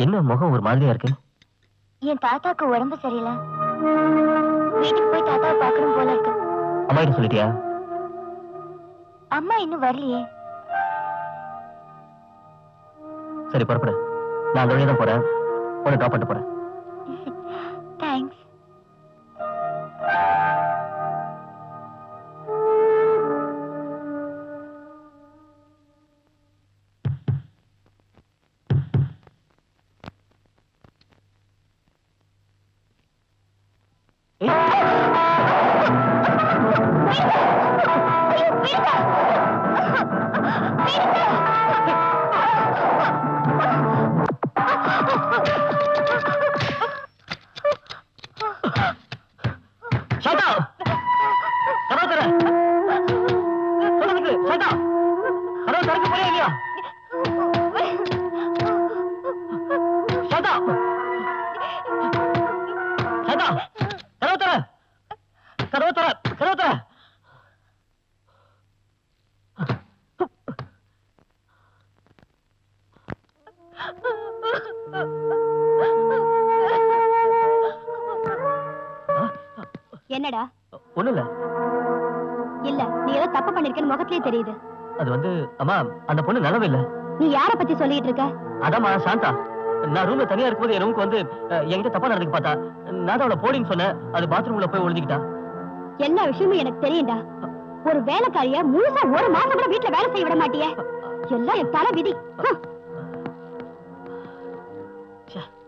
என்ன முகம் ஒரு மாதிரியா இருக்கு என் தாத்தாக்கு உடம்பு சரியில்லை வீட்டுக்கு போய் தாத்தாவை பார்க்கணும் போல இருக்கு அம்மா கிட்ட சொல்லிட்டியா அம்மா இன்னும் வரலையே சரி புறப்படு நான் அந்த வழியா தான் போறேன் உன்னை ட்ராப் பண்ணிட்டு போறேன் தேங்க்ஸ் சாந்தா கதவு தர சொல்லுங்க சாந்தா கதவு திறக்க போறியா இல்லையா சாந்தா சாந்தா கதவு தர கதவு தர கதவு தர என்னடா ஒண்ணும் இல்ல இல்ல நீ ஏதோ தப்பு பண்ணிருக்கேன்னு முகத்திலே தெரியுது அது வந்து அம்மா அந்த பொண்ணு நலவு இல்ல நீ யார பத்தி சொல்லிட்டு இருக்க அதாம்மா சாந்தா நான் ரூம்ல தனியா இருக்கும்போது என் ரூமுக்கு வந்து அஹ், என்கிட்ட தப்பா நடந்துக்கு பார்த்தா நான் தான் அவளை போடின்னு சொன்னேன் அது பாத்ரூம்ல போய் ஒளிஞ்சுக்கிட்டா எல்லா விஷயமும் எனக்கு தெரியும்டா ஒரு வேலைக்காரிய முழுசா ஒரு மாசம் கூட வீட்டுல வேலை செய்ய விட மாட்டியே எல்லாம் என் தலை விதி ஹம். ச்சே.